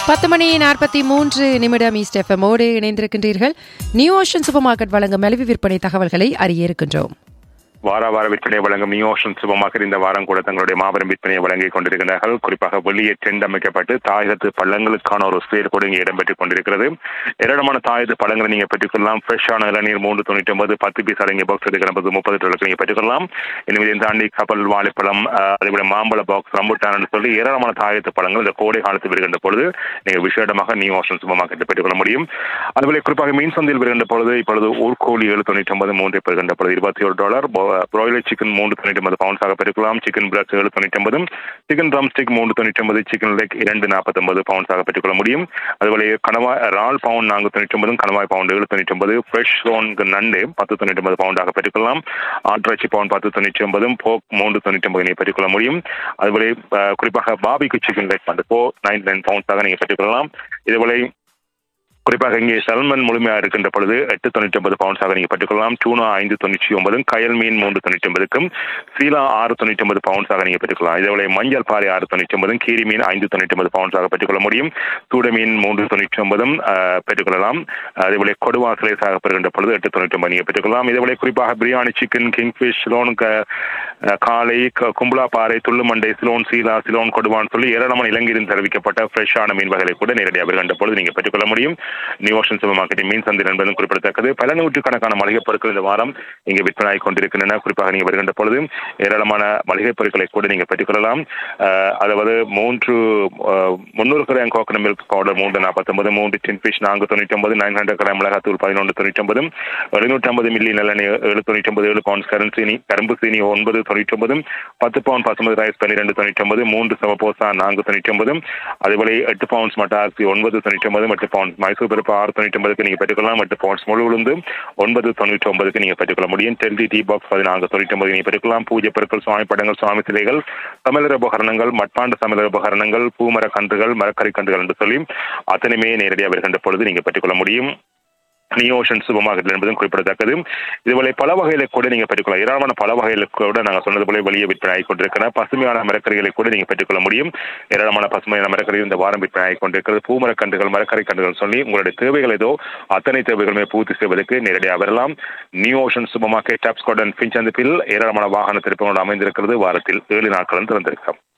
பத்து மணி நாற்பத்தி மூன்று நிமிடம் ஈஸ்ட் எஃப்எம்மோடு இணைந்திருக்கின்றீர்கள் நியூ ஓஷன் சூப்பர் மார்க்கெட் வழங்கும் மலிவு விற்பனை தகவல்களை அறிய இருக்கின்றோம் வார வார விற்பனை வழங்கும் நியூ ஓஷன் சூப்பர் இந்த வாரம் கூட தங்களுடைய மாபெரும் விற்பனையை வழங்கிக் கொண்டிருக்கிறார்கள் குறிப்பாக வெளியே டெண்ட் அமைக்கப்பட்டு தாயகத்து பழங்களுக்கான ஒரு ஸ்பேர் கூட இங்கே இடம்பெற்றுக் கொண்டிருக்கிறது ஏராளமான தாயகத்து பழங்களை நீங்க பெற்றுக்கொள்ளலாம் ஃப்ரெஷ்ஷான இளநீர் மூன்று தொண்ணூற்றி ஒன்பது பத்து பீஸ் அடங்கிய பாக்ஸ் எடுக்கிற முப்பது டாலருக்கு நீங்க பெற்றுக்கொள்ளலாம் எனவே இதை தாண்டி கப்பல் வாழைப்பழம் அஹ், அதேபோல மாம்பழ பாக்ஸ் ரம்புட்டான் சொல்லி ஏராளமான தாயகத்து பழங்கள் இந்த கோடை காலத்தில் வருகின்ற பொழுது நீங்க விசேடமாக நியூ ஓஷன் சூப்பர் மார்க்கெட்டில் பெற்றுக்கொள்ள முடியும் அதுபோல குறிப்பாக மீன் சந்தையில் வருகின்ற பொழுது இப்பொழுது ஊர்கோழி ஏழு தொண்ணூற்றி ஒன்பது மூன்றை பெறுகின்ற பொழுது இருபத்தி ஒரு டாலர் பிராய்லர் சிக்கன் மூன்று தொண்ணூற்றி ஒன்பது பவுன்ஸாக பெற்றுக்கலாம் சிக்கன் பிரஸ் ஏழு தொண்ணூற்றி ஒன்பது சிக்கன் ட்ரம் ஸ்டிக் மூன்று தொண்ணூற்றி ஒன்பது சிக்கன் லெக் இரண்டு நாற்பத்தொன்பது பவுன்ஸாக பெற்றுக்கொள்ள முடியும் அதுபோல கணவாய் ரால் பவுண்ட் நான்கு தொண்ணூற்றி ஒன்பதும் கணவாய் பவுண்ட் ஏழு தொண்ணூற்றி ஒன்பது ஃப்ரெஷ் ரோன் நண்டு பத்து தொண்ணூற்றி ஒன்பது பவுண்டாக பெற்றுக்கொள்ளலாம் ஆட்ராச்சி பவுண்ட் பத்து தொண்ணூற்றி ஒன்பதும் போக் மூன்று தொண்ணூற்றி ஒன்பது நீங்கள் பெற்றுக்கொள்ள முடியும் அதுபோல அஹ், குறிப்பாக பாபிக்கு சிக்கன் லெக் வந்து ஃபோர் நைன் நைன் பவுண்ட்ஸாக நீங்கள் பெற்றுக்கொள்ளலாம் இதுபோல குறிப்பாக இங்கே சல்மன் முழுமையாக இருக்கின்ற பொழுது எட்டு தொண்ணூற்றி ஒன்பது பவுன்ஸாக நீங்கள் பெற்றுக்கொள்ளலாம் டூனா ஐந்து தொண்ணூற்றி ஒன்பதும் கயல் மீன் மூன்று தொண்ணூற்றி ஒன்பதுக்கும் சீலா ஆறு தொண்ணூற்றி ஒன்பது பவுன்ஸாக நீங்கள் பெற்றுக்கொள்ளலாம் இதேபோல மஞ்சள் பாறை ஆறு தொண்ணூற்றி ஒன்பதும் கீரி மீன் ஐந்து தொண்ணூற்றி ஒன்பது பவுன்ஸாக பெற்றுக்கொள்ள முடியும் சூட மீன் மூன்று தொண்ணூற்றி ஒன்பதும் அஹ், பெற்றுக்கொள்ளலாம் அதேபோல கொடுவா சிலைஸாக பெறுகின்ற பொழுது எட்டு தொண்ணூற்றி ஒன்பது நீங்கள் பெற்றுக்கொள்ளலாம் இதேபோல குறிப்பாக பிரியாணி சிக்கன் கிங்ஃபிஷ் சிலோன் க அஹ், காளை க- கும்பலா பாறை துள்ளுமண்டை சிலோன் சீலா சிலோன் கொடுவான் சொல்லி ஏராளமான இலங்கையில் தெரிவிக்கப்பட்ட ஃப்ரெஷ்ஷான மீன் வகைகளை கூட நேரடியாக வருகின்ற பொழுது நீங்கள் பெற்றுக்கொள்ள முடியும் நியூ ஓஷன் சூப்பர் மார்க்கெட்டின் மீன் சந்தை என்பதும் குறிப்பிடத்தக்கது பல நூற்றுக்கணக்கான மளிகை பொருட்கள் இந்த வாரம் இங்கே விற்பனை கொண்டிருக்கின்றன குறிப்பாக நீங்கள் வருகின்ற பொழுது ஏராளமான மளிகை பொருட்களை கூட நீங்கள் பெற்றுக்கொள்ளலாம் அஹ், அதாவது மூன்று அஹ், முந்நூறு கிராம் கோகனட் மில்க் பவுடர் மூன்று நாற்பத்தொன்பது மூன்று டின் ஃபிஷ் நான்கு தொண்ணூற்றி ஒன்பது நைன் ஹண்ட்ரட் கிராம் மிளகாத்தூள் பதினொன்று தொண்ணூற்றி ஒன்பது எழுநூற்றி ஐம்பது மில்லி நல்லெண்ணெய் ஏழு தொண்ணூற்றி ஒன்பது ஏழு பவுண்ட் கரண்ட் சீனி கரும்பு சீனி ஒன்பது தொண்ணூற்றி ஒன்பது பத்து பவுண்ட் பத்தொன்பது ரைஸ் பன்னிரெண்டு தொண்ணூற்றி ஒன்பது மூன்று சவப்போசா நான்கு தொண்ணூற்றி ஒன்பது அதுபோல எட்டு பவுண்ட்ஸ் மட்ட அரிசி ஒன்பது தொண்ணூற்றி ஒன்பது எட்டு பவுண்ட் மைசூர் பருப்பு ஆறு தொண்ணூற்றி ஒன்பதுக்கு நீங்கள் பெற்றுக்கொள்ளலாம் எட்டு பவுண்ட்ஸ் முழு உளுந்து ஒன்பது தொண்ணூற்றி ஒன்பதுக்கு நீங்கள் பெற்றுக்கொள்ள முடியும் டெல்லி டீ பாக்ஸ் பதினான்கு தொண்ணூற்றி ஒன்பது நீங்கள் பெற்றுக்கலாம் பூஜை பொருட்கள் சுவாமி படங்கள் சுவாமி சிலைகள் சமையலர் உபகரணங்கள் மட்பாண்ட சமையலர் உபகரணங்கள் பூமர கன்றுகள் மரக்கறி கன்றுகள் என்று சொல்லி அத்தனையுமே நேரடியாக வருகின்ற பொழுது நீங்கள் பெற்றுக்கொள்ள முடியும் நியூ ஓஷன் சூப்பர் மார்க்கெட் என்பதும் குறிப்பிடத்தக்கது இதுபோல பல வகையில கூட நீங்க பெற்றுக்கொள்ளலாம் ஏராளமான பல வகையில கூட நாங்க சொன்னது போல வெளியே விற்பனை ஆகி கொண்டிருக்கிற பசுமையான மரக்கறிகளை கூட நீங்க பெற்றுக்கொள்ள முடியும் ஏராளமான பசுமையான மரக்கறிகள் இந்த வாரம் விற்பனை ஆகி கொண்டிருக்கிறது பூமரக்கன்றுகள் மரக்கறி கன்றுகள் சொல்லி உங்களுடைய தேவைகள் ஏதோ அத்தனை தேவைகளுமே பூர்த்தி செய்வதற்கு நேரடியாக வரலாம் நியூ ஓஷன் சூப்பர் மார்க்கெட் டாப்ஸ்காட் அண்ட் பின்சந்திப்பில் ஏராளமான வாகன திருப்பங்களோடு அமைந்திருக்கிறது வாரத்தில் ஏழு நாட்களும் திறந்திருக்கும்